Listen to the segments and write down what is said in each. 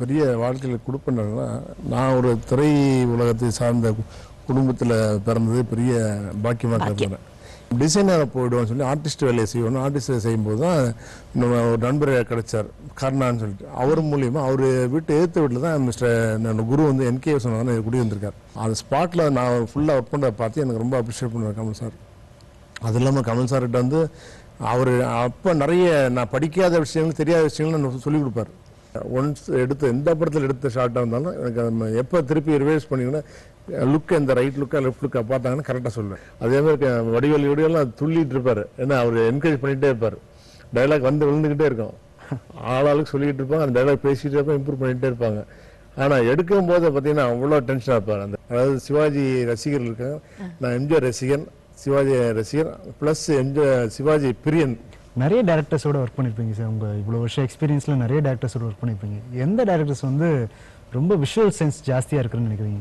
பெரிய வாழ்க்கையில் கொடுப்பேன்னா நான் ஒரு திரை உலகத்தை சார்ந்த குடும்பத்தில் பிறந்தது பெரிய பாக்கியமாக கருதுறேன் டிசைனரை போயிடுவோம்னு சொல்லி ஆர்டிஸ்ட் வேலையை செய்யணும் ஆர்டிஸ்ட் வேலை செய்யும்போது தான் இன்னும் ஒரு நண்பர் கிடைச்சார் கர்ணான்னு சொல்லிட்டு அவர் மூலியமா அவர் வீட்டு எதிர்த்த வீட்டில் தான் மிஸ்டர் குரு வந்து என்கே சொன்னாங்க குடி வந்திருக்கார் அந்த ஸ்பாட்டில் நான் ஃபுல்லாக ஒர்க் பண்ணுறத பார்த்து எனக்கு ரொம்ப அப்ரிஷியேட் பண்ணுவேன் கமல் சார் அது இல்லாமல் கமல் சார்கிட்ட வந்து அவர் அப்போ நிறைய நான் படிக்காத விஷயங்கள் தெரியாத விஷயங்கள் எனக்கு சொல்லிக் கொடுப்பாரு ஒன்ஸ் எடுத்த எந்த படத்தில் எடுத்த ஷார்ட்டாக இருந்தாலும் எனக்கு அது எப்போ திருப்பி ரிவைஸ் பண்ணிங்கன்னா லுக் இந்த ரைட் லுக்கா லெஃப்ட் லுக்கா பார்த்தாங்கன்னா கரெக்டாக சொல்லுவேன் அதே மாதிரி க- வடிவேல் வடிவெல்லாம் துள்ளிட்டு இருப்பார் ஏன்னா அவர் என்கரேஜ் பண்ணிகிட்டே இருப்பார் டைலாக் வந்து விழுந்துக்கிட்டே இருக்கும் ஆளாளுக்கு சொல்லிட்டு இருப்பாங்க அந்த டைலாக் பேசிட்டு இருப்பாங்க இம்ப்ரூவ் பண்ணிகிட்டே இருப்பாங்க ஆனால் எடுக்கும் போது பார்த்தீங்கன்னா அவ்வளோ டென்ஷனாக இருப்பார் அந்த அதாவது சிவாஜி ரசிகர்கள் இருக்காங்க நான் எம்ஜிஆர் ரசிகன் சிவாஜி ரசிகர் ப்ளஸ் எம்ஜிஆர் சிவாஜி பிரியன் நிறைய டேரக்டர்ஸோட ஒர்க் பண்ணியிருப்பீங்க சார் உங்கள் இவ்வளோ வருஷம் எக்ஸ்பீரியன்ஸில் நிறைய டேரக்டர்ஸோட ஒர்க் பண்ணியிருப்பீங்க எந்த டேரக்டர்ஸ் வந்து ரொம்ப விஷுவல் சென்ஸ் ஜாஸ்தியாக இருக்குன்னு நினைக்கிறீங்க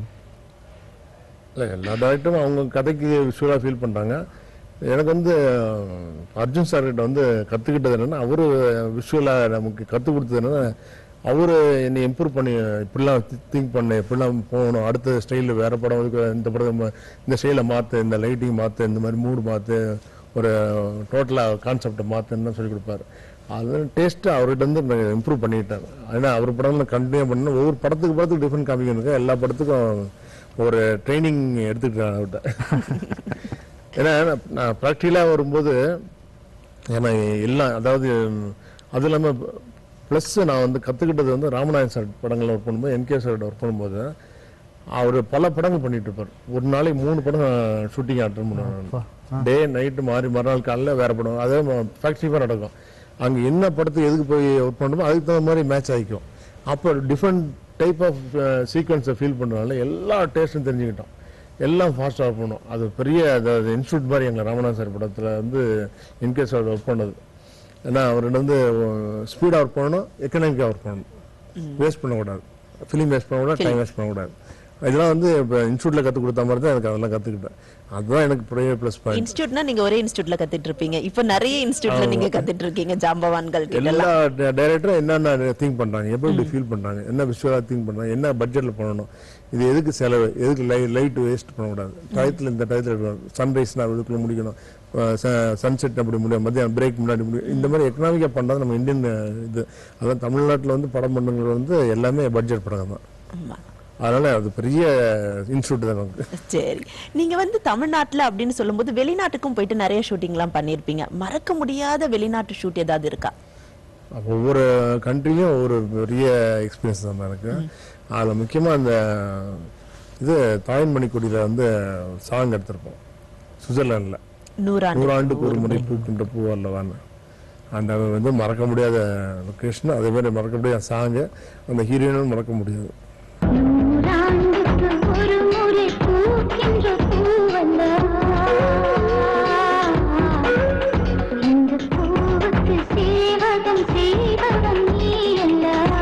இல்லை எல்லா டேரக்டரும் அவங்க கதைக்கு விஷுவலாக ஃபீல் பண்ணுறாங்க எனக்கு வந்து அஹ், அர்ஜுன் சார்கிட்ட வந்து கற்றுக்கிட்டது என்னென்னா அவர் விஷுவலாக நமக்கு கற்றுக் கொடுத்தது என்னென்னா அவர் என்னை இம்ப்ரூவ் பண்ணி இப்படிலாம் திங்க் பண்ணு இப்படிலாம் போகணும் அடுத்த ஸ்டைலில் வேறு படம் இதுக்கு இந்த படம் ம- இந்த ஸ்டைலை மாற்று இந்த லைட்டிங் மாற்று இந்த மாதிரி மூடு மாற்று ஒரு டோட்டலாக கான்செப்டை மாற்றுன்னு சொல்லி கொடுப்பாரு அது டேஸ்ட்டு அவர்கிட்ட வந்து இம்ப்ரூவ் பண்ணிட்டார் ஏன்னா அவர் படம்ல கண்டினியூ பண்ண ஒவ்வொரு படத்துக்கு படத்துக்கு டிஃப்ரெண்ட் காமிக்கணும் இருக்கு எல்லா படத்துக்கும் ஒரு ட்ரைனிங் எடுத்துக்கிட்டேன் அவர்கிட்ட ஏன்னா நான்- நான் ப்ராக்டிக்கலாக வரும்போது ஏன்னா எல்லாம் அதாவது அது இல்லாமல் ப்ளஸ் நான் வந்து கற்றுக்கிட்டது வந்து ராமநாதன் சார் படங்கள் ஒர்க் பண்ணும்போது என்கே சாரோட ஒர்க் பண்ணும்போது அவர் பல படங்கள் பண்ணிட்டு இருப்பார் ஒரு நாளைக்கு மூணு படம் ஷூட்டிங் அட்டன் பண்ணுவாங்க டே நைட்டு மாறி மறுநாள் காலைல வேற படம் அதே ஃபேக்ட்ரிஃபாக நடக்கும் அங்கே என்ன படத்துக்கு எதுக்கு போய் ஒர்க் பண்ணுமோ அதுக்கு தகுந்த மாதிரி மேட்ச் ஆகிக்கும் அப்போ டிஃப்ரெண்ட் டைப் ஆஃப் சீக்வன்ஸை ஃபீல் பண்ணுறதுனால எல்லா டேஸ்ட்டும் தெரிஞ்சுக்கிட்டோம் எல்லாம் ஃபாஸ்ட்டாக ஒர்க் பண்ணோம் அது பெரிய அதாவது இன்ஸ்டியூட் மாதிரி எங்களை ராமநாதன் சார் படத்தில் வந்து இன்கேஸ் அவர் ஒர்க் பண்ணது ஏன்னா அவர்கிட்ட வந்து ஸ்பீடாக ஒர்க் பண்ணணும் எக்கனாமிக்காக ஒர்க் பண்ணணும் வேஸ்ட் பண்ணக்கூடாது ஃபிலிம் வேஸ்ட் பண்ணக்கூடாது டைம் வேஸ்ட் பண்ணக்கூடாது இதெல்லாம் வந்து இப்போ இன்ஸ்டியூட்டில் கற்றுக் கொடுத்த மாதிரி தான் எனக்கு அதெல்லாம் கற்றுக்கிட்டேன் அதுதான் எனக்கு பெரிய ப்ளஸ் பாயிண்ட் இன்ஸ்டியூட்னா நீங்க ஒரே இன்ஸ்டியூட்ல கத்துட்டு இருப்பீங்க இப்ப நிறைய இன்ஸ்டியூட்ல நீங்க கத்துட்டு இருக்கீங்க ஜாம்பவான்கள் கிட்ட எல்லா டைரக்டரும் என்னென்ன திங்க் பண்றாங்க எப்படி எப்படி ஃபீல் பண்றாங்க என்ன விஷுவலாக திங்க் பண்றாங்க என்ன பட்ஜெட்ல பண்ணணும் இது எதுக்கு செலவு எதுக்கு லை லைட் வேஸ்ட் பண்ணக்கூடாது டயத்தில் இந்த டயத்தில் சன்ரைஸ்னா இதுக்குள்ள முடிக்கணும் சன்செட் அப்படி முடியும் மதியம் பிரேக் முன்னாடி முடியும் இந்த மாதிரி எக்கனாமிக்காக பண்ணுறது நம்ம இந்தியன் இது அதான் தமிழ்நாட்டில் வந்து படம் பண்ணுறது வந்து எல்லாமே பட்ஜெட் படம் தான் ஆமா. அதனால அது பெரிய இன்ஸ்டியூட் தான் நமக்கு சரி நீங்க வந்து தமிழ்நாட்டுல அப்படின்னு சொல்லும்போது வெளிநாட்டுக்கும் போயிட்டு நிறைய ஷூட்டிங்லாம் பண்ணிருப்பீங்க மறக்க முடியாத வெளிநாட்டு ஷூட் ஏதாவது இருக்கா அப்போ ஒவ்வொரு கண்ட்ரியும் ஒவ்வொரு பெரிய எக்ஸ்பீரியன்ஸ் தான் எனக்கு அதில் முக்கியமாக அந்த இது தாயன்மணிக்குடியில் வந்து சாங் எடுத்திருப்போம் சுவிட்சர்லாண்டில் நூறாண்டு நூறாண்டுக்கு ஒரு முறை பூக்கின்ற பூ அல்லவான்னு அந்த வந்து மறக்க முடியாத லொக்கேஷன் அதே மாதிரி மறக்க முடியாத சாங்கு அந்த ஹீரோயினும் மறக்க முடியாது நூறாண்டுக்கு ஒரு முறை பூக்கின்ற பூவல்லவா இந்த பூவுக்கு சேவகம் செய்வதன் நீ அல்லவா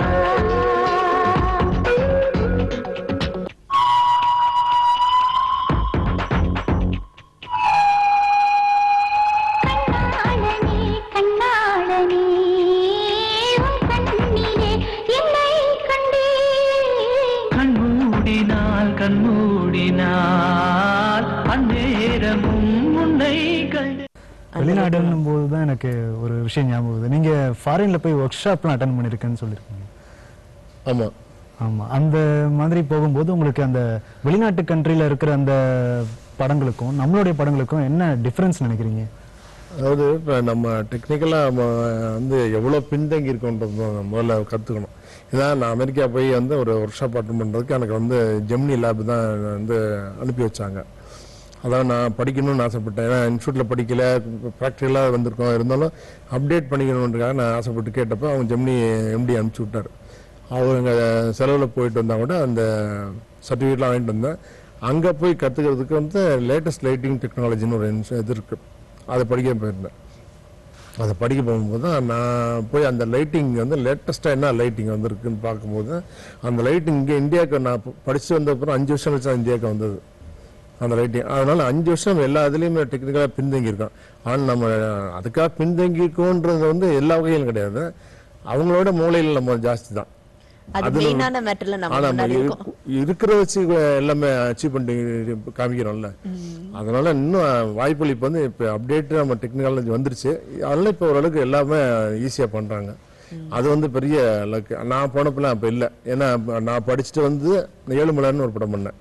கண்ணாளனே கண்ணாளனே உன் கண்ணிலே என்னை கண்டேன் கண்மூடினால் கண்மூடினால் அந்நேரமும் உன்னை கண்டு வெளிநாடுன்னும் போது தான் எனக்கு ஒரு விஷயம் ஞாபகம் வருது நீங்க ஃபாரின்ல போய் ஒர்க் ஷாப்லாம் அட்டன் பண்ணிருக்கேன்னு சொல்லியிருக்கீங்க ஆமாம் ஆமா அந்த மாதிரி போகும்போது உங்களுக்கு அந்த வெளிநாட்டு கண்ட்ரில இருக்கிற அந்த படங்களுக்கும் நம்மளுடைய படங்களுக்கும் என்ன டிஃபரன்ஸ் நினைக்கிறீங்க அதாவது இப்போ நம்ம டெக்னிக்கலாக நம்ம வந்து எவ்வளோ பின்தங்கி இருக்கோன்றது தான் முதல்ல கற்றுக்கணும் இதான் நான் அமெரிக்கா போய் வந்து ஒரு ஒர்க் ஷாப் அட்டன் பண்ணுறதுக்கு எனக்கு வந்து ஜெமினி லேப் தான் வந்து அனுப்பி வச்சாங்க அதான் நான் படிக்கணும்னு ஆசைப்பட்டேன் ஏன்னா இன்ஸ்டியூட்டில் படிக்கல ப்ராக்டிக்கலாக வந்திருக்கோம் இருந்தாலும் அப்டேட் பண்ணிக்கணுன்றதுக்காக நான் ஆசைப்பட்டு கேட்டப்போ அவங்க ஜெமினி எம்டி அனுப்பிச்சி விட்டார் அவங்க செலவில் போயிட்டு வந்தால் கூட அந்த சர்டிஃபிகேட்லாம் வாங்கிட்டு வந்தேன் அங்கே போய் கற்றுக்கிறதுக்கு வந்து லேட்டஸ்ட் லைட்டிங் டெக்னாலஜின்னு ஒரு இன்ஸ்- இது இருக்குது அதை படிக்க போயிருந்தேன் அதை படிக்க போகும்போது தான் நான் போய் அந்த லைட்டிங் வந்து லேட்டஸ்ட்டாக என்ன லைட்டிங் வந்திருக்குன்னு பார்க்கும்போது அந்த லைட்டிங் இங்கே இந்தியாவுக்கு நான் ப- படிச்சு வந்த அப்புறம் அஞ்சு வருஷம் கழிச்சு தான் இந்தியாவுக்கு வந்தது அந்த லைட்டிங் அதனால அஞ்சு வருஷம் எல்லா இதுலேயுமே டெக்னிக்கலாக பின்தங்கி இருக்கோம் ஆனால் நம்ம அதுக்காக பின்தங்கி இருக்கோன்றது வந்து எல்லா வகையிலும் கிடையாது அவங்களோட மூலையில் நம்ம ஜாஸ்தி தான் அது அதுல- மெயினான மேட்டர்ல நம்ம ஆனா முன்னாடி நம்ம இருக்கோம் இருக்கு- இருக்கிற வச்சு எல்லாமே அச்சீவ் பண்ணி காமிக்கிறோம்ல அதனால இன்னும் வாய்ப்புகள் இப்போ வந்து இப்போ அப்டேட் நம்ம டெக்னாலஜி வந்துருச்சு அதனால இப்போ ஓரளவுக்கு எல்லாமே ஈஸியாக பண்றாங்க அது வந்து பெரிய லக் நான் போனப்பெல்லாம் அப்போ இல்லை ஏன்னா அப்ப நான் படிச்சுட்டு வந்து ஏழுமலைன்னு ஒரு படம் பண்ணேன்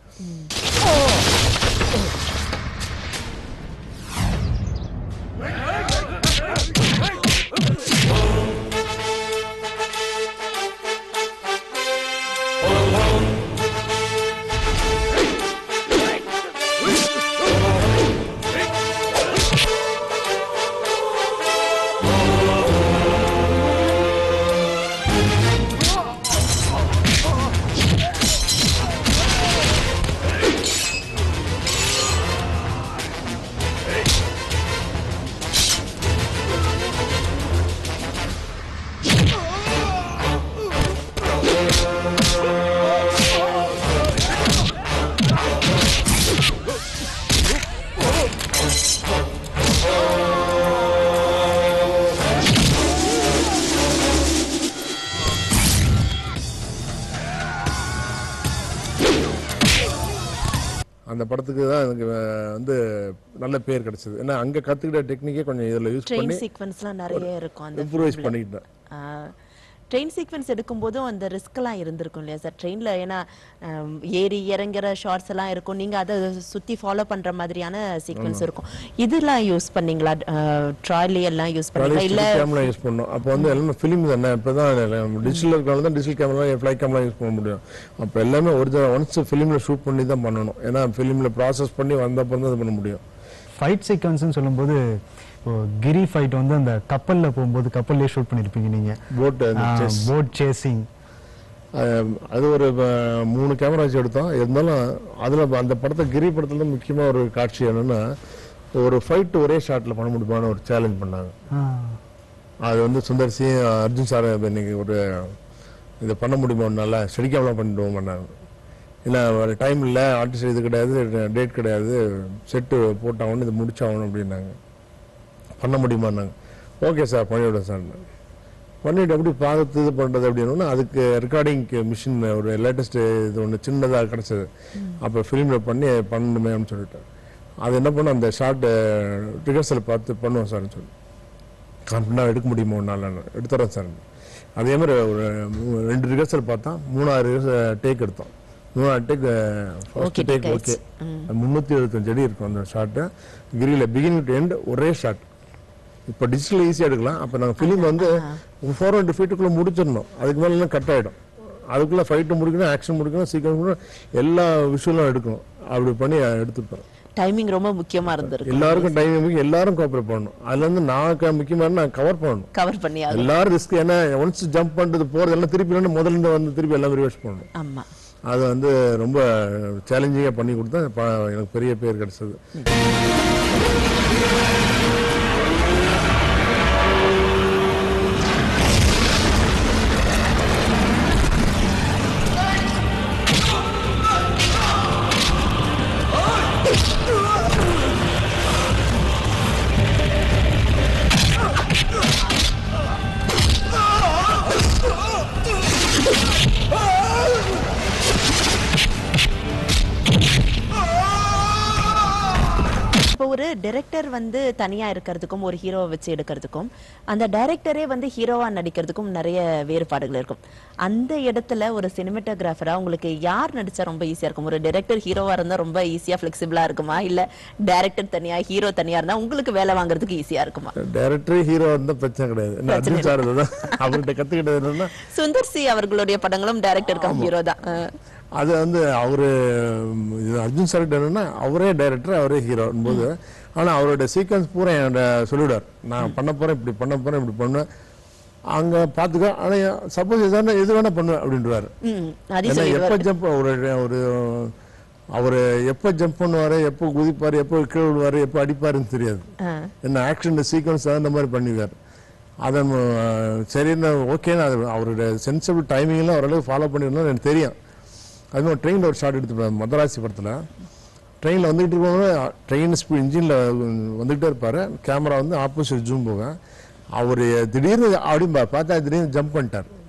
அந்த படத்துக்கு தான் எனக்கு அஹ், வந்து நல்ல பேர் கிடைச்சது ஏன்னா அங்கே கற்றுக்கிட்ட டெக்னிக்கே கொஞ்சம் இதில் யூஸ் ட்ரெயின் பண்ணி சீக்வன்ஸ்லாம் நிறைய இருக்கும் அந்த இம்ப்ரூவைஸ் பண்ணிக்கிட்டேன் ட்ரெயின் சீக்வன்ஸ் எடுக்கும்போதும் அந்த ரிஸ்க்லாம் இருந்திருக்கும் இல்லையா சார் ட்ரெயினில் ஏன்னா ஆம், ஏறி இறங்குற ஷார்ட்ஸ் எல்லாம் இருக்கும் நீங்கள் அதை சுற்றி ஃபாலோ பண்ணுற மாதிரியான சீக்வன்ஸ் இருக்கும் இதெல்லாம் யூஸ் பண்ணீங்களா ட்ராலி எல்லாம் யூஸ் பண்ணீங்களா இல்லை கேமரா யூஸ் பண்ணோம் அப்போ வந்து எல்லாமே ஃபிலிம் தானே இப்போ தான் டிஜிட்டல் இருக்கிறனால தான் digital camera fly camera use பண்ண முடியும் அப்போ எல்லாமே ஒரிஜினல் ஒன்ஸ் ஃபிலிமில் ஷூட் பண்ணி தான் பண்ணணும் ஏன்னா ஃபிலிமில் ப்ராசஸ் பண்ணி வந்தப்போ தான் இது பண்ண முடியும் ஃபைட் சீக்வன்ஸ்னு சொல்லும்போது இப்போ கிரி ஃபைட் வந்து அந்த கப்பல்ல போகும்போது கப்பல்லே ஷூட் பண்ணிருப்பீங்க நீங்க போட் போட் சேசிங் அது ஒரு அஹ், மூணு கேமரா வச்சு எடுத்தோம் இருந்தாலும் அதில் அந்த படத்தை கிரி படத்துல தான் முக்கியமாக ஒரு காட்சி என்னன்னா ஒரு ஃபைட் ஒரே ஷாட்டில் பண்ண முடியுமான்னு ஒரு சேலஞ்ச் பண்ணாங்க அது வந்து சுந்தர் சி அர்ஜுன் சார் இன்னைக்கு ஒரு இதை பண்ண முடியுமா நல்லா ஸ்டெடிக்காமலாம் பண்ணிடுவோம் பண்ணாங்க இல்லை ஒரு டைம் இல்லை ஆர்டிஸ்ட் இது கிடையாது டேட் கிடையாது செட்டு போட்டாகணும் இது முடிச்சாகணும் அப்படின்னாங்க பண்ண முடியுமான்னாங்க ஓகே சார் பண்ணிவிடுறேன் சார் பண்ணிட்டு எப்படி பார்த்து இது பண்ணுறது அப்படின்னா அதுக்கு ரெக்கார்டிங்க்கு மிஷின் ஒரு லேட்டஸ்ட் இது ஒன்று சின்னதாக கிடச்சது அப்போ ஃபிலிமில் பண்ணி பண்ணணுமே அப்படின்னு சொல்லிட்டு அது என்ன பண்ண அந்த ஷார்ட் ரிஹர்சல் பார்த்து பண்ணுவோம் சார்னு சொல்லி கான்ஃபிடண்டாக எடுக்க முடியுமோ என்னால் எடுத்துறேன் சார் அதே மாதிரி ஒரு மூ- ரெண்டு ரிஹர்சல் பார்த்தா மூணாறு டேக் எடுத்தோம் Munnar take first Okay, take take okay ஆயிடுச்சு. முந்நூற்றி எழுபத்தஞ்சு அடி இருக்கும் அந்த ஷாட்டு கிரியில் பிகினிங் டு எண்ட் ஒரே ஷாட் இப்போ டிஜிட்டல் ஈஸியாக எடுக்கலாம் அப்போ நாங்கள் ஃபிலிம் வந்து ஃபோர் ஹண்ட்ரட் ஃபீட்டுக்குள்ளே முடிச்சிடணும் அதுக்கு மேலே கட் ஆகிடும் அதுக்குள்ளே ஃபைட்டு முடிக்கணும் ஆக்ஷன் முடிக்கணும் சீக்கிரம் முடிக்கணும் எல்லா விஷுவலும் எடுக்கணும் அப்படி பண்ணி எடுத்துப்பேன் டைமிங் ரொம்ப முக்கியமா இருந்திருக்கு எல்லாருக்கும் டைம் எல்லாரும் கோஆப்ரேட் பண்ணணும் அதுல இருந்து நான் க- முக்கியமா நான் கவர் பண்ணணும் கவர் பண்ணி ஆகணும். எல்லாரும் ரிஸ்க் ஏன்னா ஒன்ஸ் ஜம்ப் பண்றது போறது எல்லாம் திருப்பி இல்லைன்னா முதல்ல இருந்து வந்து திருப்பி எல்லாம் ரிவர்ஸ் பண்ணணும் ஆமா அது வந்து ரொம்ப சேலஞ்சிங்காக பண்ணி கொடுத்தா ப- எனக்கு பெரிய பேர் கிடைச்சது இப்போ ஒரு டைரக்டர் வந்து தனியா இருக்கிறதுக்கும் ஒரு ஹீரோவை வச்சு எடுக்கிறதுக்கும் அந்த டைரக்டரே வந்து ஹீரோவா நடிக்கிறதுக்கும் நிறைய வேறுபாடுகள் இருக்கும் அந்த இடத்துல ஒரு சினிமாட்டோகிராஃபரா உங்களுக்கு யார் நடிச்சா ரொம்ப ஈஸியா இருக்கும் ஒரு டைரக்டர் ஹீரோவா இருந்தா ரொம்ப ஈஸியா ஃபிளெக்சிபிளா இருக்குமா இல்ல டைரக்டர் தனியா ஹீரோ தனியா இருந்தா உங்களுக்கு வேலை வாங்குறதுக்கு ஈஸியா இருக்குமா டைரக்டர் ஹீரோ இருந்தால் பிரச்சனை கிடையாது என்ன அர்ஜுன் சார் தான் அவர்கிட்ட கற்றுக்கிட்டது என்னன்னா சுந்தர் சி அவர்களுடைய படங்களும் டைரக்டர் கம் ஹீரோ தான் அஹ், அது வந்து அவரு ம், இது அர்ஜுன் சார் என்னன்னா அவரே டைரக்டர் அவரே ஹீரோ போது ஆனா அவரோட சீக்வன்ஸ் பூரா என்கிட்ட சொல்லிவிடார் நான் பண்ண போறேன் இப்படி பண்ண போறேன் இப்படி பண்ணுவேன் அங்க பாத்துக்க ஆனா சப்போஸ் எதாவது எது வேணா பண்ணுவேன் அப்படின்றாரு ம், அதையும் ஏன்னா எப்ப சொல்லிடுவாரு ஜம்ப் ஒரு ஒரு அவர் எப்போ ஜம்ப் பண்ணுவாரு எப்போ குதிப்பாரு எப்போ கீழே விடுவாரு எப்போ அடிப்பாருன்னு தெரியாது அஹ், என்ன ஆக்ஷன் சீக்வன்ஸ் அந்த மாதிரி பண்ணிடுவார் அதை சரின்னு ஓகேன்னு அது அவருடைய சென்சிபிள் டைமிங்லாம் ஓரளவுக்கு ஃபாலோ பண்ணிருந்தோம் எனக்கு தெரியும் அது மாதிரி ட்ரெயினில் ஒரு ஷாட் எடுத்துப்பேன் மதராசி படத்தில் ட்ரெயினில் வந்துகிட்டு இருக்கவங்க ட்ரெயின் ஸ்பீட் இன்ஜினில் வந்துகிட்டே இருப்பார் கேமரா வந்து ஆப்போசிட் ஜூம் போவேன் அவர் திடீர்னு அப்படி பா- பார்த்தா திடீர்னு ஜம்ப் பண்ணிட்டார்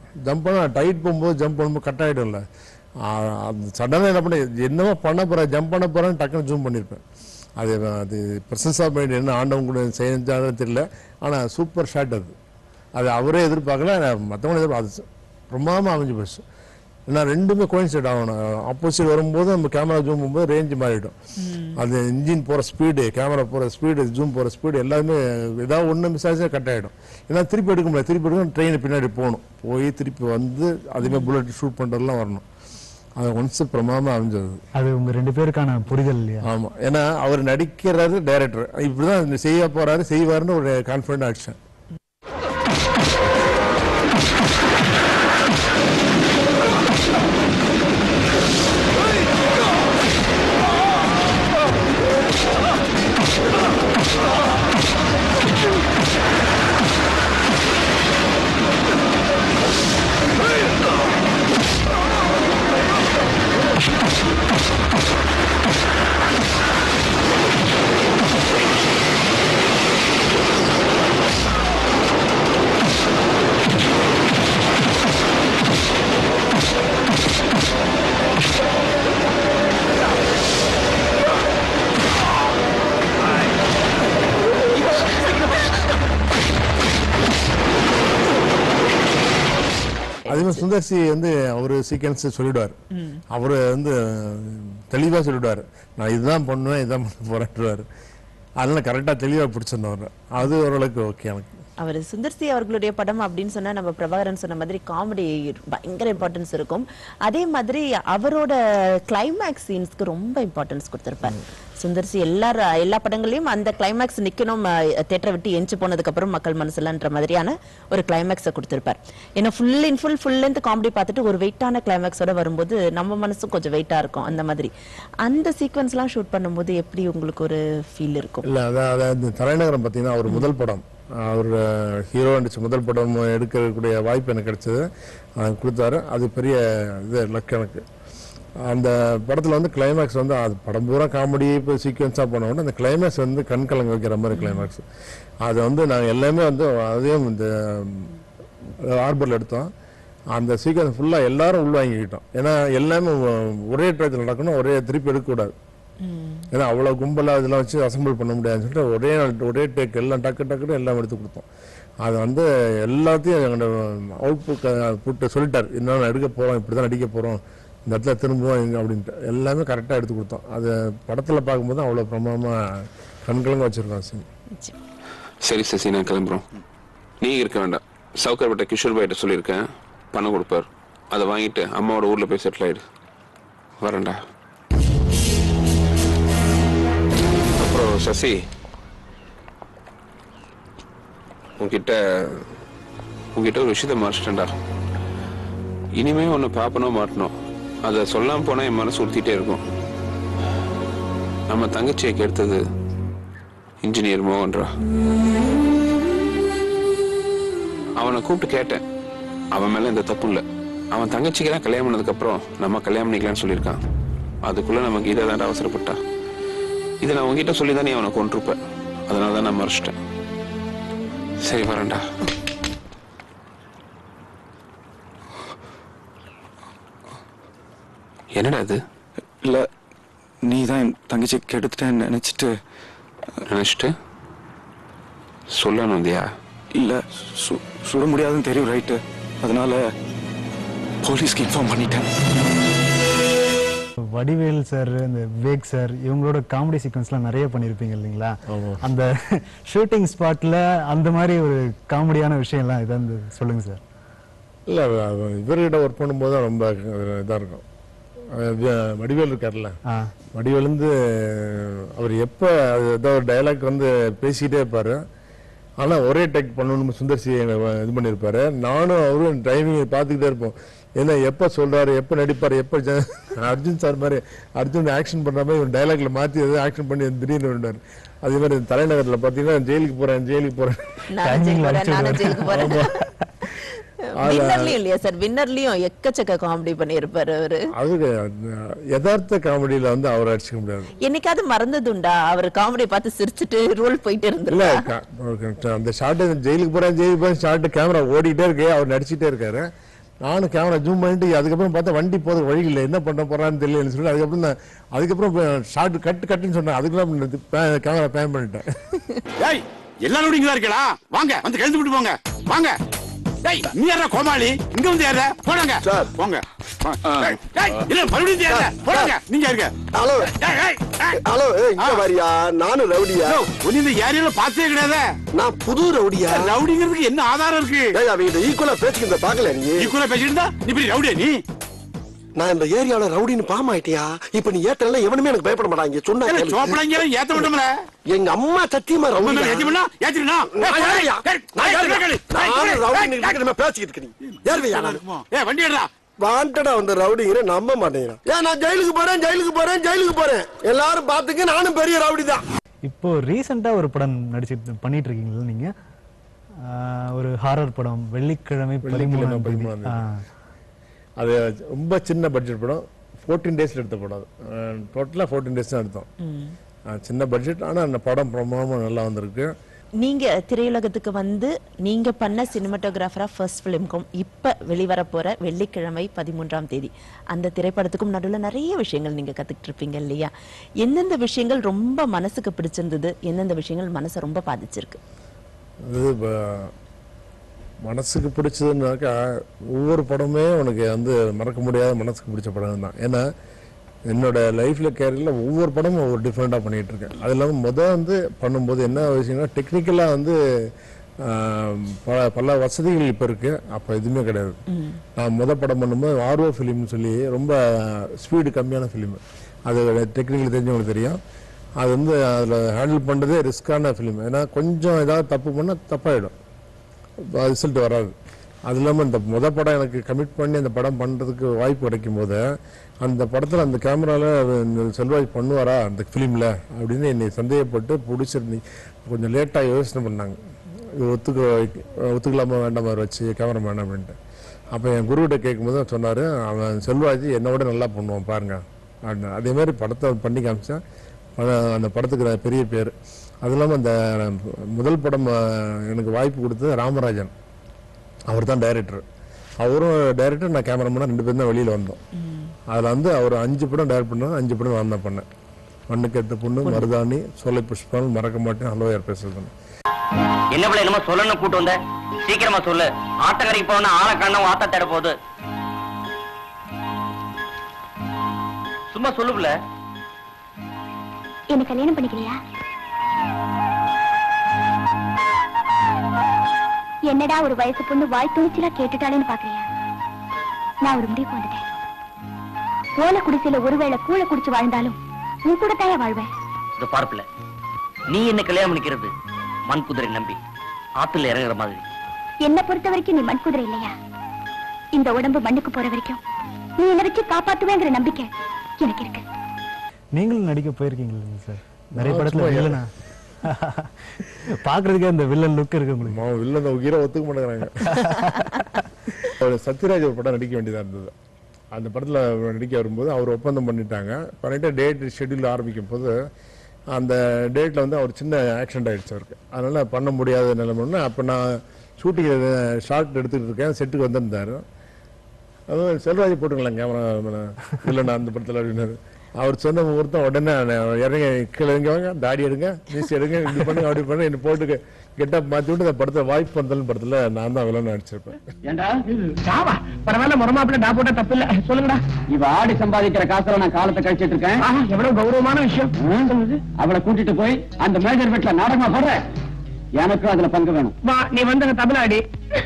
ஜம்ப் பண்ண டைட் போகும்போது ஜம்ப் பண்ணும்போது கட் ஆகிடும்ல அது சடனாக என்ன பண்ண என்னவோ பண்ண போகிறேன் ஜம்ப் பண்ண போகிறேன்னு டக்குன்னு ஜூம் பண்ணியிருப்பேன் அது அது பிரசன்ஸ் ஆஃப் மைண்ட் என்ன ஆண்டவன் கூட செஞ்சாலும் தெரியல ஆனால் சூப்பர் ஷாட் அது அது அவரே எதிர்பார்க்கல மற்றவங்க எதிர்பார்க்க அது பிரமாதமாக அமைஞ்சு போச்சு ஏன்னா ரெண்டுமே கோயின்சைட் ஆகணும் ஆப்போசிட் வரும்போது நம்ம கேமரா ஜூம் போகும்போது ரேஞ்ச் மாறிடும் அது இன்ஜின் போகிற ஸ்பீடு கேமரா போகிற ஸ்பீடு ஜூம் போகிற ஸ்பீடு எல்லாமே ஏதாவது ஒன்று மிஸ் ஆச்சு கட் ஆகிடும் ஏன்னா திருப்பி எடுக்க முடியாது திருப்பி எடுக்க ட்ரெயின் பின்னாடி போகணும் போய் திருப்பி வந்து அதுமாதிரி புல்லட் ஷூட் பண்ணுறதுலாம் வரணும் அது ஒன்ஸ் பிரமாதமாக அமைஞ்சது அது உங்க ரெண்டு பேருக்கான புரிதல் இல்லையா ஆமாம் ஏன்னா அவர் நடிக்கிறாரு டைரக்டர் இப்படிதான் செய்ய போறாரு செய்வாருன்னு ஒரு கான்ஃபிடென்ட் ஆக்ஷன் அதே மாதிரி சுந்தர்சி வந்து அவரு சீக்வன்ஸ் சொல்லிடுவார் அவரு வந்து தெளிவா சொல்லிடுவார் நான் இதுதான் பண்ணுவேன் இதுதான் பண்ண போறேன்றாரு அதனால கரெக்டா தெளிவா பிடிச்சிருந்தவர் அது ஓரளவுக்கு ஓகே எனக்கு அவர் சுந்தர்சி அவர்களுடைய படம் அப்படின்னு சொன்னா நம்ம பிரபாகரன் சொன்ன மாதிரி காமெடி பயங்கர இம்பார்ட்டன்ஸ் இருக்கும் அதே மாதிரி அவரோட கிளைமேக்ஸ் சீன்ஸ்க்கு ரொம்ப இம்பார்ட்டன்ஸ் கொடுத்திருப்பார் சுந்தர்சி எல்லா எல்லா படங்களையும் அந்த கிளைமேக்ஸ் நிக்கணும் தேட்டரை விட்டு எஞ்சி போனதுக்கு அப்புறம் மக்கள் மனசுலன்ற மாதிரியான ஒரு கிளைமேக்ஸை கொடுத்திருப்பார் ஏன்னா full in full full length comedy பார்த்துட்டு ஒரு வெயிட்டான கிளைமேக்ஸோட வரும்போது நம்ம மனசும் கொஞ்சம் வெயிட்டா இருக்கும் அந்த மாதிரி அந்த சீக்வன்ஸ்லாம் ஷூட் பண்ணும்போது எப்படி உங்களுக்கு ஒரு ஃபீல் இருக்கும் இல்ல அதான் அதான் இந்த தலைநகரம் பார்த்தீங்கன்னா அவர் முதல் படம் அவர் ஹீரோ நடிச்ச முதல் படம் எடுக்கக்கூடிய வாய்ப்பு எனக்கு கிடைச்சது அது கொடுத்தாரு அது பெரிய இது லக் எனக்கு அந்த படத்தில் வந்து கிளைமேக்ஸ் வந்து அது படம் பூரா காமெடி இப்போ சீக்வன்ஸாக போன உடனே அந்த கிளைமேக்ஸ் வந்து கண் கலங்க வைக்கிற மாதிரி கிளைமேக்ஸ் அது வந்து நாங்கள் எல்லாமே வந்து அதையும் இந்த ஹார்பரில் எடுத்தோம் அந்த சீக்வன்ஸ் ஃபுல்லாக எல்லாரும் உள்வாங்கிக்கிட்டோம் ஏன்னா எல்லாமே ஒரே டயத்தில் நடக்கணும் ஒரே திருப்பி எடுக்கக்கூடாது ஏன்னா அவ்வளோ கும்பலாக இதெல்லாம் வச்சு அசம்பிள் பண்ண முடியாதுன்னு சொல்லிட்டு ஒரே நாள் ஒரே டேக் எல்லாம் டக்கு டக்குன்னு எல்லாம் எடுத்து கொடுத்தோம் அது வந்து எல்லாத்தையும் எங்களோட அவுட்புட் புட்டு சொல்லிட்டார் இன்னும் எடுக்க போகிறோம் இப்படி தான் நடிக்க போகிறோம் இந்த இடத்துல திரும்புவோம் எங்க அப்படின்ட்டு எல்லாமே கரெக்டாக எடுத்து கொடுத்தோம் அது படத்தில் பார்க்கும்போது அவ்வளோ பிரமாதமாக கண்கலங்க வச்சுருக்கோம் சீன் சரி சசி நான் கிளம்புறோம் நீ இருக்க வேண்டாம் சவுக்கர்பட்ட கிஷோர் பாய்கிட்ட சொல்லியிருக்கேன் பணம் கொடுப்பார் அதை வாங்கிட்டு அம்மாவோட ஊர்ல போய் செட்டில் ஆயிடு வரேன்டா அப்புறம் சசி உன்கிட்ட உன்கிட்ட ஒரு விஷயத்த மறைச்சிட்டேன்டா இனிமே உன்னை பார்ப்பனோ மாட்டணும் அதை சொல்லாம போனா என் மனசு உறுத்திட்டே இருக்கும் நம்ம தங்கச்சியை கெடுத்தது இன்ஜினியர் மோகன்ரா அவனை கூப்பிட்டு கேட்டேன் அவன் மேல எந்த தப்பும் இல்லை அவன் தங்கச்சிக்கு தான் கல்யாணம் பண்ணதுக்கு அப்புறம் நம்ம கல்யாணம் பண்ணிக்கலாம்னு சொல்லியிருக்கான் அதுக்குள்ள நம்ம கீதா தான் அவசரப்பட்டா இதை நான் உங்ககிட்ட சொல்லி தான் நீ அவனை கொண்டிருப்ப அதனால தான் நான் மறைச்சிட்டேன் சரி வரேன்டா என்னடா இது இல்லை நீ தான் என் தங்கச்சி கெடுத்துட்டேன்னு நினச்சிட்டு நினைச்சிட்டு சொல்லணும் வந்தியா இல்லை சு சுட முடியாதுன்னு தெரியும் ரைட்டு அதனால போலீஸ்க்கு இன்ஃபார்ம் பண்ணிட்டேன் வடிவேல் சார் இந்த விவேக் சார் இவங்களோட காமெடி சீக்வன்ஸ்லாம் நிறைய பண்ணியிருப்பீங்க இல்லைங்களா அந்த ஷூட்டிங் ஸ்பாட்ல அந்த மாதிரி ஒரு காமெடியான விஷயம்லாம் இதான் சொல்லுங்க சார் இல்லை இவர்கிட்ட ஒர்க் பண்ணும்போது தான் ரொம்ப இதாக இருக்கும் அஹ் வி- வடிவேல் இருக்கார்ல ஆ வடிவேலுந்து அவர் எப்போ ஏதோ ஒரு டைலாக் வந்து பேசிக்கிட்டே இருப்பார் ஆனால் ஒரே டேக் பண்ணணும்னு சுந்தர்சி இது பண்ணியிருப்பாரு நானும் அவரும் டைமிங் பார்த்துக்கிட்டே இருப்போம் ஏன்னா எப்போ சொல்றாரு எப்போ நடிப்பார் எப்போ ஜ- அர்ஜுன் சார் மாதிரி அர்ஜுன் ஆக்ஷன் பண்ணுற மாதிரி ஒரு டைலாக்ல மாற்றி எதாவது ஆக்ஷன் பண்ணி திடீர்னு விட்டார் அதே மாதிரி தலைநகரில் பார்த்தீங்கன்னா ஜெயிலுக்கு போகிறேன் ஜெயிலுக்கு போகிறேன் நானும் ஜெயிலுக்கு Timing ல போறேன், நானும் அடிச்சு ஜெயிலுக்கு போறேன் வின்னர்லயும் இல்லையா சார் வின்னர்லயும் எக்கச்சக்க காமெடி பண்ணியிருப்பாரு அவரு அதுக்கு யதார்த்த காமெடியில் வந்து அவரை அடிச்சுக்க முடியாது என்னைக்காவது மறந்ததுண்டா அவர் காமெடியை பார்த்து சிரிச்சுட்டு ரோல் போயிட்டு இல்ல இருந்திருக்கா க- ஒரு க- அந்த ஷார்ட் ஜெயிலுக்கு போறேன் ஜெயிலுக்கு போறேன் ஷார்ட் கேமரா ஓடிட்டே இருக்கு அவர் நடிச்சிட்டே இருக்காரு நானும் கேமரா ஜூம் பண்ணிட்டு அதுக்கப்புறம் பார்த்தா வண்டி போது வழி இல்லை என்ன பண்ண போறான்னு தெரியலன்னு சொல்லி அதுக்கப்புறம் நான் அதுக்கப்புறம் ஷார்ட் கட்டு கட்டுன்னு சொன்னேன் அதுக்குள்ள கேமரா பேன் பண்ணிட்டேன் ஏய் எல்லாரும் இங்க இருக்கடா வாங்க வந்து கழுத்து விட்டு போங்க வாங்க டேய் நீ யாரா கோமாளி இங்க வந்து யாரா போடாங்க சார். போங்க டேய், டேய், இல்ல மறுபடியும் யாரா போடாங்க நீங்க இருங்க ஹலோ டேய், ஏய், ஏய். ஹலோ ஏய், இங்க வாரியா நானும் ரவுடியா யோ, உன்னை இந்த ஏரியால பார்த்தே கிடையாது நான் புது ரவுடியா ரவுடிங்கிறதுக்கு என்ன ஆதாரம் இருக்கு ஏய் அவங்க ஈக்குவலா பேசிக்கிறத பாக்கல நீ நீ கூட பேசிட்டு இருந்தா நீ பெரிய ரவுடியா நீ நான் இந்த ஏரியால ரவுடின்னு பாம் ஆயிட்டியா இப்ப நீ ஏத்தல எவனுமே எனக்கு பயப்பட மாட்டாங்க சொன்னா கேளு. சோப்படாங்க ஏத்த மாட்டோம்ல எங்க அம்மா சத்தியமா உங்க ரவுடி மேல ஏத்தினா ஏத்தினா நான் யாரையா? நான் யாரையா? நானும் ரவுடின்னு கிட்ட நம்ம பேசிக்கிட்டு இருக்கேன் நீ. ஏறுவியா நானு? ஏ வண்டி எடுடா வாண்டடா வந்த ரவுடிங்கிற நம்ப மாட்டேங்கிறான் ஏன் நான் ஜெயிலுக்கு போறேன் ஜெயிலுக்கு போறேன் ஜெயிலுக்கு போறேன் எல்லாரும் பாத்துக்க நானும் பெரிய ரவுடி தான் இப்போ ரீசெண்டா ஒரு படம் நடிச்சு பண்ணிட்டு இருக்கீங்களா நீங்க ஆஹ், ஒரு ஹாரர் படம் வெள்ளிக்கிழமை வெள்ளிக்கிழமை பதிமூணாம் தேதி. பதிமூணாம் தேதி. ஆ. அது ரொம்ப சின்ன பட்ஜெட் படம் ஃபோர்டீன் டேஸில் எடுத்த படம் டோட்டலாக ஃபோர்டீன் டேஸ் தான் எடுத்தோம் அஹ் சின்ன பட்ஜெட் ஆனால் அந்த படம் பிரமாதமாக நல்லா வந்திருக்கு நீங்க திரையுலகத்துக்கு வந்து நீங்க பண்ண சினிமாட்டோகிராஃபரா ஃபர்ஸ்ட் ஃபிலிம்க்கும் இப்ப வெளிவர போற வெள்ளிக்கிழமை பதிமூன்றாம் தேதி அந்த திரைப்படத்துக்கும் நடுவுல நிறைய விஷயங்கள் நீங்க கத்துக்கிட்டு இருப்பீங்க இல்லையா எந்தெந்த விஷயங்கள் ரொம்ப மனசுக்கு பிடிச்சிருந்தது எந்தெந்த விஷயங்கள் மனசை ரொம்ப பாதிச்சிருக்கு அது இப்போ மனசுக்கு பிடிச்சதுன்னாக்கா ஒவ்வொரு படமே உனக்கு வந்து மறக்க முடியாத மனசுக்கு பிடிச்ச படம் தான் ஏன்னா என்னோட லைஃப்ல கேரியரில் ஒவ்வொரு படமும் ஒவ்வொரு டிஃப்ரெண்ட்டாக பண்ணிட்டு இருக்கேன் அது இல்லாமல் முதல் வந்து பண்ணும்போது என்ன விஷயம்னா டெக்னிக்கலாக வந்து ஆஹ், பல பல வசதிகள் இப்போ இருக்கு அப்போ எதுவுமே கிடையாது நான் முத படம் பண்ணும்போது ஆர்வோ ஃபிலிம்னு சொல்லி ரொம்ப ஸ்பீடு கம்மியான ஃபிலிம் அது டெக்னிக்கல் தெரிஞ்சவங்களுக்கு தெரியும் அது வந்து அதில் ஹேண்டில் பண்ணுறதே ரிஸ்கான ஃபிலிம் ஏன்னா கொஞ்சம் ஏதாவது தப்பு பண்ணால் தப்பாயிடும் ரிசல்ட் வராது அது இல்லாமல் இந்த முத படம் எனக்கு கமிட் பண்ணி அந்த படம் பண்ணுறதுக்கு வாய்ப்பு கிடைக்கும் போது அந்த படத்தில் அந்த கேமராவில் செல்வாய் பண்ணுவாரா அந்த ஃபிலிமில் அப்படின்னு என்னை சந்தேகப்பட்டு பிடிச்சிருந்தி கொஞ்சம் லேட்டாக யோசனை பண்ணாங்க இது ஒத்துக்க ஒத்துக்கலாமா வேண்டாமா வச்சு கேமராமேன் அப்படின்ட்டு அப்போ என் குருகிட்ட கேட்கும்போது சொன்னார் அவன் செல்வாஜ் என்னை விட நல்லா பண்ணுவான் பாருங்க அப்படின்னு அதே மாதிரி படத்தை பண்ணி காமிச்சேன் படம் அந்த படத்துக்கு நான் பெரிய பேர் அது இல்லாமல் அந்த முதல் படம் அஹ், எனக்கு வாய்ப்பு கொடுத்தது ராமராஜன் அவர் தான் டைரக்டர் அவரும் டைரக்டர் நான் கேமராமேனாக ரெண்டு பேரும் தான் வெளியில் வந்தோம் அதில் வந்து அவர் அஞ்சு படம் டைரக்ட் பண்ணார் அஞ்சு படம் நான் தான் பண்ணேன் மண்ணுக்கு எத்த பொண்ணு மருதாணி சோலை புஷ்பம் மறக்க மாட்டேன் ஹலோ யார் பேசுறது என்ன பிள்ளை என்னமோ சொல்லணும் கூட்டு வந்த சீக்கிரமா சொல்லு ஆத்தங்கரைக்கு போனா ஆளை காணோம் ஆத்தா தேட போகுது சும்மா சொல்லு பிள்ளை என்ன கல்யாணம் பண்ணிக்கலையா என்னடா ஒரு வயசு பொண்ணு வாய் துணிச்சலா கேட்டுட்டாளேன்னு பாக்குறியா நான் ஒரு முடிவுக்கு வந்துட்டேன் ஓலை குடிசையில ஒருவேளை கூழ குடிச்சு வாழ்ந்தாலும் உன் கூட தாயா வாழ்வேன் இது பார்ப்பில்ல நீ என்ன கல்யாணம் பண்ணிக்கிறது மண் குதிரை நம்பி ஆத்துல இறங்குற மாதிரி என்ன பொறுத்த வரைக்கும் நீ மண் குதிரை இல்லையா இந்த உடம்பு மண்ணுக்கு போற வரைக்கும் நீ என்ன வச்சு காப்பாத்துவேங்கிற நம்பிக்கை எனக்கு இருக்கு நீங்களும் நடிக்க போயிருக்கீங்களா சார் நிறைய நான் படத்துல சும்மா வில்லனா பாக்குறதுக்கே அந்த வில்லன் லுக் இருக்கு உங்களுக்கு அவன் வில்லன் உயிரை ஒத்துக்க மாட்டேங்கிறாங்க ஒரு சத்யராஜ் ஒரு படம் நடிக்க வேண்டியதாக இருந்தது அந்த படத்தில் நடிக்க வரும்போது அவர் ஒப்பந்தம் பண்ணிட்டாங்க பண்ணிட்டு டேட் ஷெட்யூல் ஆரம்பிக்கும் போது அந்த டேட்டில் வந்து அவர் சின்ன ஆக்சிடென்ட் ஆயிடுச்சு அவருக்கு அதனால் பண்ண முடியாத நிலைமைன்னு அப்போ நான் ஷூட்டிங் ஷார்ட் எடுத்துக்கிட்டு இருக்கேன் செட்டுக்கு வந்திருந்தாரு அதுவும் செல்வராஜ் போட்டுங்களேன் கேமரா இல்லைண்ணா அந்த படத்தில் அப்படின்னாரு அவர் சொன்ன முகூர்த்தம் உடனே நான் இறங்க கீழே இறங்க வாங்க தாடி எடுங்க மீசி எடுங்க இப்படி பண்ணுங்க அப்படி பண்ணுங்க என்ன போட்டு கெட்டப் மாற்றி விட்டு இந்த படத்தை வாய்ப்பு வந்தல் படத்தில் நான் தான் வில்லன் நடிச்சிருப்பேன் ஏண்டா சாவா பரவாயில்ல முறமாப்பிள்ள நான் போட்டா தப்பு இல்ல சொல்லுங்கடா இவ ஆடி சம்பாதிக்கிற காசுல நான் காலத்தை கழிச்சிட்டு இருக்கேன் எவ்வளவு கௌரவமான விஷயம் அவளை கூட்டிட்டு போய் அந்த மேஜர் வீட்டுல நாடகமா போடுற எனக்கும் அதுல பங்கு வேணும் வா நீ வந்து தமிழ்நாடி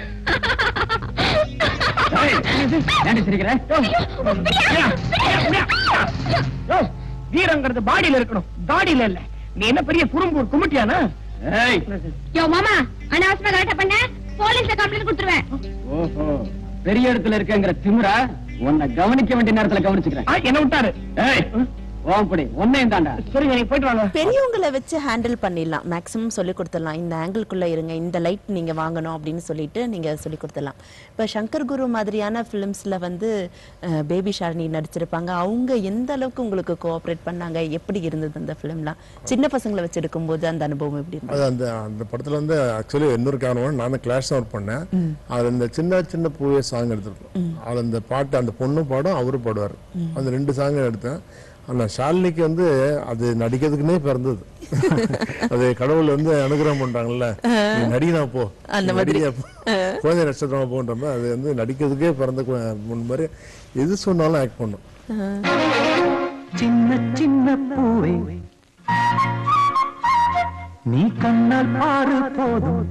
வீரங்கிறது பாடியில இருக்கணும் தாடியில இல்ல நீ என்ன பெரிய குறும்பு கும்பிட்டியானா யோ மாமா அனாவசியமா கரெக்டா பண்ண போலீஸ்ல கம்ப்ளைண்ட் கொடுத்துருவேன் ஓஹோ பெரிய இடத்துல இருக்கங்கிற திமிரா உன்னை கவனிக்க வேண்டிய நேரத்துல கவனிச்சுக்கிறேன் என்ன விட்டாரு ஏய் ஓம்படி ஒன்னையும் தாண்டா சரிங்க நீங்க போயிட்டு வாங்க பெரியவங்களை வச்சு ஹேண்டில் பண்ணிடலாம் மேக்ஸிமம் சொல்லி கொடுத்துடலாம் இந்த ஆங்கிள்குள்ள இருங்க இந்த லைட் நீங்க வாங்கணும் அப்படின்னு சொல்லிட்டு நீங்க சொல்லி கொடுத்துடலாம் இப்ப சங்கர் குரு மாதிரியான ஃபிலிம்ஸ்ல வந்து பேபி ஷாலினி நடிச்சிருப்பாங்க அவங்க எந்த அளவுக்கு உங்களுக்கு கோஆப்ரேட் பண்ணாங்க எப்படி இருந்தது அந்த ஃபிலிம்லாம் சின்ன பசங்களை வச்சு எடுக்கும்போது அந்த அனுபவம் எப்படி இருந்தது அது அந்த அந்த படத்துல வந்து ஆக்சுவலி இன்னொரு காரணம் நான் தான் கிளாஸ் ஒர்க் பண்ணேன் அது இந்த சின்ன சின்ன பூவே சாங் எடுத்திருக்கோம் அது அந்த பாட்டு அந்த பொண்ணு பாடும் அவரும் பாடுவார் அந்த ரெண்டு சாங் எடுத்தேன் ஆனா ஷாலினிக்கு வந்து அது நடிக்கிறதுக்குன்னே பிறந்தது அது கடவுள் வந்து அனுகிரகம் பண்றாங்கல்ல நீ நடிகனா போ அந்த நீ மாதிரி. நடிகா போ. குழந்தை நட்சத்திரமா போன்ற மாதிரி அது வந்து நடிக்கிறதுக்கே பிறந்த கு- முன் மாதிரி எது சொன்னாலும் ஆக்ட் பண்ணும் சின்ன சின்ன பூவே நீ கண்ணால் பாரு போதும்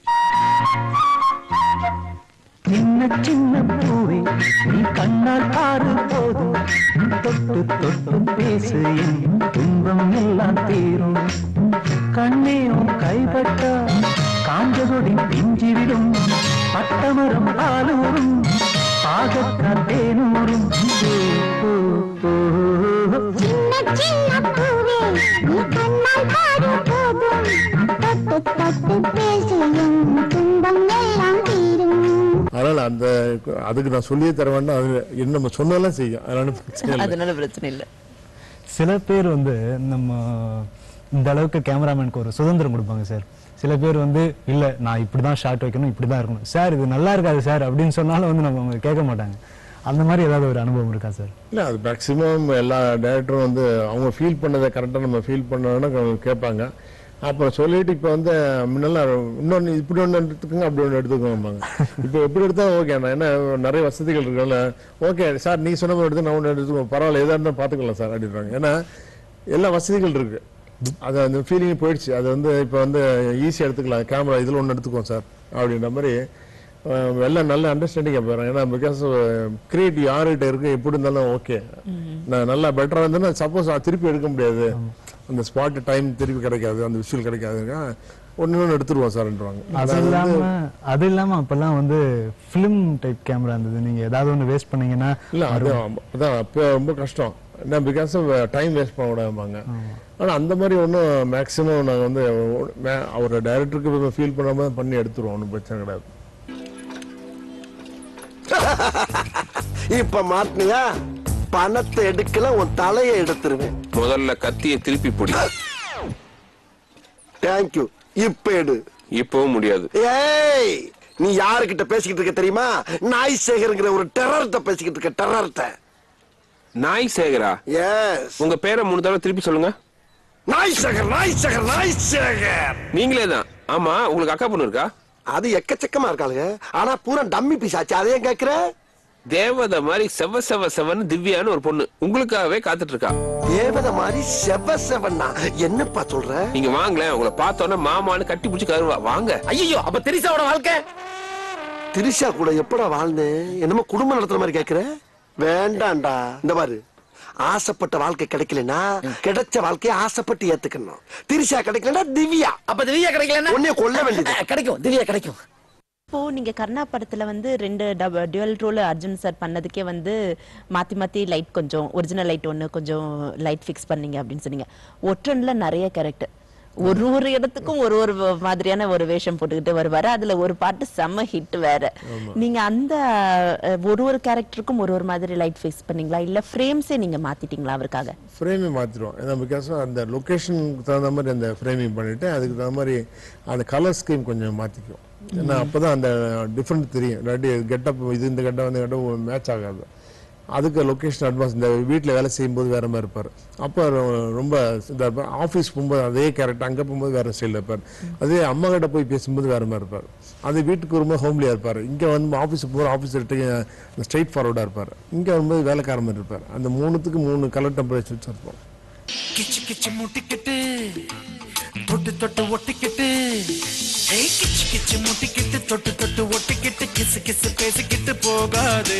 சின்ன சின்ன பூவே நீ கண்ணால் பாரு போதும் தொட்டு தொட்டு பேசு என் துன்பம் எல்லாம் தீரும் கண்ணே உன் கைப்பட்ட காஞ்சகொடி பிஞ்சிவிடும் பட்டமரம் பாலூரும் பாகத்தான் தேனூரும் ஓ, ஓ, ஓ, ஓ. சின்ன சின்ன பூவே நீ கண்ணால் பாடு போதும் தொட்டு தொட்டு பேசியும் துன்பம் எல்லாம் தீரும் அதனால அந்த அதுக்கு நான் சொல்லியே தர வேண்டாம் அது என்ன நம்ம சொன்னதெல்லாம் செய்யும் அதனால பிரச்சனை இல்லை அதனால பிரச்சனை இல்லை சில பேர் வந்து நம்ம இந்த அளவுக்கு கேமராமேனுக்கு ஒரு சுதந்திரம் கொடுப்பாங்க சார் சில பேர் வந்து இல்ல நான் இப்படிதான் ஷாட் வைக்கணும் இப்படிதான் இருக்கணும் சார் இது நல்லா இருக்காது சார் அப்படின்னு சொன்னாலும் வந்து நம்ம அவங்க கேட்க மாட்டாங்க அந்த மாதிரி ஏதாவது ஒரு அனுபவம் இருக்கா சார் இல்ல அது மேக்ஸிமம் எல்லா டேரக்டரும் வந்து அவங்க ஃபீல் பண்ணதை கரெக்டாக நம்ம ஃபீல் பண்ணோன்னா கேட்பாங்க அப்புறம் சொல்லிட்டு இப்போ வந்து முன்னெல்லாம் இன்னொன்று இப்படி ஒன்று எடுத்துக்கோங்க அப்படி ஒன்று எடுத்துக்கோங்க இப்போ எப்படி எடுத்தா ஓகே நான் என்ன நிறைய வசதிகள் இருக்கனால ஓகே சார் நீ சொன்ன மாதிரி எடுத்து நான் ஒன்று எடுத்துக்கோ பரவாயில்ல எதாக இருந்தாலும் பார்த்துக்கலாம் சார் அப்படின்றாங்க ஏன்னா எல்லா வசதிகள் இருக்கு அது அந்த ஃபீலிங் போயிடுச்சு அது வந்து இப்போ வந்து ஈஸியாக எடுத்துக்கலாம் கேமரா இதில் ஒன்று எடுத்துக்கோம் சார் அப்படின்ற மாதிரி அஹ், எல்லாம் நல்ல அண்டர்ஸ்டாண்டிங்காக போயிடுறாங்க ஏன்னா பிகாஸ் கிரியேட்டிவ் யார்கிட்ட இருக்கு எப்படி இருந்தாலும் ஓகே நான் நல்லா பெட்டராக இருந்தேன்னா சப்போஸ் திருப்பி எடுக்க முடியாது அந்த ஸ்பாட் டைம் திருப்பி கிடைக்காது அந்த விஷுவல் கிடைக்காதுங்க ஒன்று ஒன்று எடுத்துருவோம் சார்ன்றாங்க அது இல்லாம அது இல்லாம அப்பெல்லாம் வந்து ஃபிலிம் டைப் கேமரா இருந்தது நீங்க ஏதாவது ஒன்று வேஸ்ட் பண்ணீங்கன்னா இல்ல அது அதான் அப்போ ரொம்ப கஷ்டம் என்ன பிகாஸ் டைம் வேஸ்ட் பண்ண விடாமாங்க ஆனா அந்த மாதிரி ஒன்றும் மேக்ஸிமம் நாங்கள் வந்து ஒ- மே- அவரோட டைரக்டருக்கு ஃபீல் பண்ணாம தான் பண்ணி எடுத்துருவோம் ஒன்றும் பிரச்சனை கிடையாது இப்ப மாட்டினியா பணத்தை எடுக்கல உன் தலையை எடுத்துருவேன் முதல்ல கத்தியை திருப்பி பிடி தேங்க்யூ இப்ப எடு இப்பவும் முடியாது ஏய் நீ யாருக்கிட்ட பேசிக்கிட்டு இருக்க தெரியுமா நாய் சேகருங்கிற ஒரு டெரர்ட்ட பேசிக்கிட்டு இருக்க டெரர்ட்ட நாய் சேகரா எஸ் உங்க பேரை மூணு தடவை திருப்பி சொல்லுங்க நாய் சேகர் நாய் சேகர் நாய் சேகர் நீங்களே தான் ஆமா உங்களுக்கு அக்கா பொண்ணு இருக்கா அது எக்கச்சக்கமா இருக்காளுங்க ஆனா பூரா டம்மி பீஸ் ஆச்சு அதையும் கேக்குற தேவதை மாதிரி செவ செவ செவன்னு திவ்யான்னு ஒரு பொண்ணு உங்களுக்காகவே காத்துட்டு இருக்கா தேவதை மாதிரி செவ செவன்னா என்னப்பா சொல்ற நீங்க வாங்களேன் உங்களை பார்த்தோன்னே மாமான்னு கட்டி பிடிச்சி கருவா வாங்க ஐயோ அப்ப திரிசாவோட வாழ்க்கை திரிஷா கூட எப்படா வாழ்ந்தேன் என்னமோ குடும்பம் நடத்துற மாதிரி கேக்குற வேண்டாம்டா இந்த பாரு ஆசைப்பட்ட வாழ்க்கை கிடைக்கலனா கிடைச்ச வாழ்க்கையை ஆசைப்பட்டு ஏத்துக்கணும் திரிஷா கிடைக்கலனா திவ்யா அப்ப திவ்யா கிடைக்கலன்னா உன்னைய கொல்ல வேண்டியது கிடைக்கும் திவ்யா கிடைக்கும் இப்போ நீங்க கர்ணா படத்துல வந்து ரெண்டு டுவல் ரோல் அர்ஜுன் சார் பண்ணதுக்கே வந்து மாத்தி மாத்தி லைட் கொஞ்சம் ஒரிஜினல் லைட் ஒண்ணு கொஞ்சம் லைட் ஃபிக்ஸ் பண்ணீங்க அப்படின்னு சொன்னீங்க ஒற்றன்ல நிறைய கேரக்டர் ஒரு ஒரு இடத்துக்கும் ஒரு ஒரு மாதிரியான ஒரு வேஷம் போட்டுக்கிட்டு வருவாரு அதுல ஒரு பாட்டு செம்ம ஹிட் வேற நீங்க அந்த அஹ், ஒரு ஒரு கேரக்டருக்கும் ஒரு ஒரு மாதிரி லைட் ஃபிக்ஸ் பண்ணீங்களா இல்ல ஃப்ரேம்ஸே நீங்க மாத்திட்டீங்களா அவருக்காக ஃப்ரேமே மாற்றிடுவோம் ஏன்னா பிகாஸ் அந்த லொக்கேஷனுக்கு தகுந்த மாதிரி அந்த ஃப்ரேமிங் பண்ணிட்டு அதுக்கு தகுந்த மாதிரி அந்த கலர் ஸ்கீம் கொஞ்சம் மாற்றிக்குவோம் ஏன்னா அப்போ தான் அந்த டிஃப்ரெண்ட் தெரியும் இல்லாட்டி கெட்டப் இது இந்த கெட்டப் அந்த கெட்டப் மேட்ச் ஆகாது அதுக்கு லொக்கேஷன் அட்வான்ஸ் இந்த வீட்டில் வேலை செய்யும்போது வேற மாதிரி இருப்பார் அப்போ ரொ- ரொம்ப இதாக இருப்பார் ஆஃபீஸ் போகும்போது அதே கேரக்டர் அங்கே போகும்போது வேற ஸ்டைலில் இருப்பார் அதே அம்மா கிட்ட போய் பேசும்போது வேற மாதிரி இருப்பார் அது வீட்டுக்கு வரும்போது ஹோம்லியாக இருப்பார் இங்கே வந்து ஆஃபீஸுக்கு போகிற ஆஃபீஸ் ஸ்ட்ரைட் ஃபார்வர்டாக இருப்பார் இங்கே வரும்போது வேலைக்கார மாதிரி இருப்பார் அந்த மூணுத்துக்கு மூணு கலர் டெம்பரேச்சர் வச்சுருப்போம் கிச்சு கிச்சு முட்டிக்கிட்டு தொட்டு தொட்டு ஒட்டிக்கிட்டு ஏய் கிச்சு கிச்சு முட்டிக்கிட்டு தொட்டு தொட்டு ஒட்டிக்கிட்டு கிசு கிசு பேசிக்கிட்டு போகாது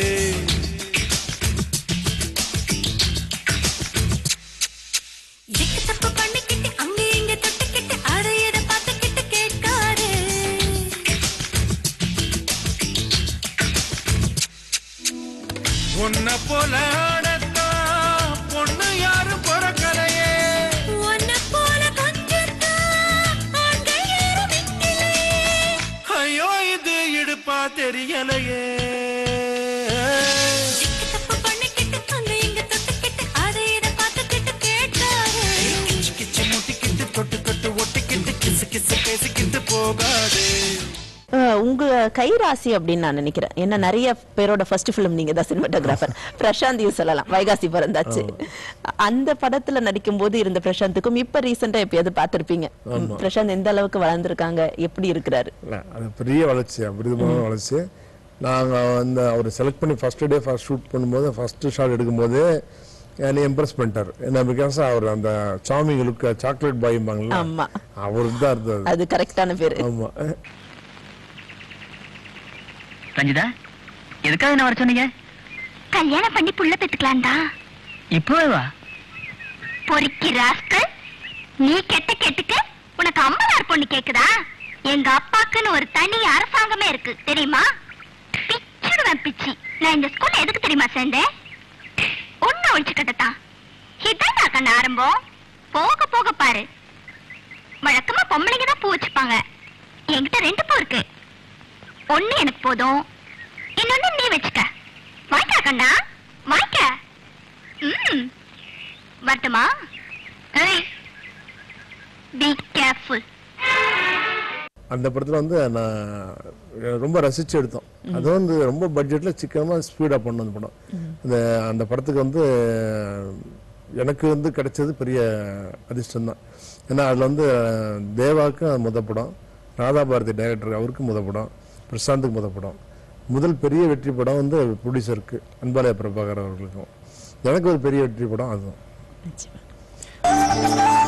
எக்கு தப்பு பண்ணிக்கிட்டு அங்க இங்க தொட்டுக்கிட்டு அதை இதை பார்த்துக்கிட்டு கேட்காதே உன்னை போல ஆடத்தான் பொண்ணு யாரும் பிறக்க தெரியலையே அங்க இங்க தொட்டுக்கிட்டு அதை இதை பார்த்துக்கிட்டு கேட்காரு கிச்சு கிச்சு முட்டிக்கிட்டு தொட்டு தொட்டு ஒட்டிக்கிட்டு கிசு கிசு பேசிக்கிட்டு போகாதே அஹ், உங்க கை ராசி அப்படின்னு நான் நினைக்கிறேன் ஏன்னா நிறைய பேரோட ஃபர்ஸ்ட் ஃபிலிம் நீங்க தான் சினிமாட்டோகிராஃபர் பிரசாந்தையும் சொல்லலாம் வைகாசி பிறந்தாச்சு அந்த படத்துல நடிக்கும் போது இருந்த பிரசாந்துக்கும் இப்ப ரீசெண்டா எப்பயாவது பார்த்திருப்பீங்க ஆமா. பிரசாந்த் எந்த அளவுக்கு வளர்ந்திருக்காங்க எப்படி இருக்கிறாரு இல்ல, அது பெரிய வளர்ச்சி அபரிதமான வளர்ச்சி நாங்கள் வந்து அவர் செலக்ட் பண்ணி ஃபர்ஸ்ட் டே ஃபர்ஸ்ட் ஷூட் பண்ணும்போது ஃபர்ஸ்ட் ஷாட் எடுக்கும்போது என்னை இம்ப்ரெஸ் பண்ணிட்டார் என்ன பிகாஸ் அவர் அந்த சாமிங் லுக் சாக்லேட் பாய்ம்பாங்கல்ல ஆமா அவருக்கு தான் இருந்தது அது கரெக்டான பேரு ஆமா ரஞ்சிதா எதுக்காக என்ன வர சொன்னீங்க கல்யாணம் பண்ணி புள்ள பெத்துக்கலாம் தான் இப்பவே வா பொறுக்கி ராஸ்கல் நீ கெட்ட கெட்டுக்கு உனக்கு அம்மனார் பொண்ணு கேக்குதா எங்க அப்பாக்குன்னு ஒரு தனி அரசாங்கமே இருக்கு தெரியுமா பிச்சிடுவேன் பிச்சி நான் இந்த ஸ்கூல்ல எதுக்கு தெரியுமா சேர்ந்தேன் ஒண்ணு ஒழிச்சு கட்டத்தான் இதான் கண்ண ஆரம்பம் போக போக பாரு வழக்கமா பொம்பளைங்க தான் பூ வச்சுப்பாங்க என்கிட்ட ரெண்டு பூ இருக்கு ஒண்ணு எனக்கு போதும் இன்னொன்னு நீ வச்சுக்க வாய்க்கா கண்ணா வாய்க்க ம் வரட்டுமா ஏய் பி கேர்ஃபுல் அந்த படத்துல வந்து நான் ரொம்ப ரசிச்சு எடுத்தோம் அது வந்து ரொம்ப பட்ஜெட்ல சிக்கனமா ஸ்பீடா பண்ண அந்த படம் அந்த அந்த படத்துக்கு வந்து எனக்கு வந்து கிடைச்சது பெரிய அதிர்ஷ்டம் தான் ஏன்னா அதுல வந்து தேவாவுக்கு முத படம் ராதா பாரதி டைரக்டர் அவருக்கு முத படம் பிரசாந்துக்கு முத படம் முதல் பெரிய வெற்றி படம் வந்து ப்ரொடியூசருக்கு அன்பாலய பிரபாகர் அவர்களுக்கும் எனக்கு ஒரு பெரிய வெற்றி படம் அதுதான்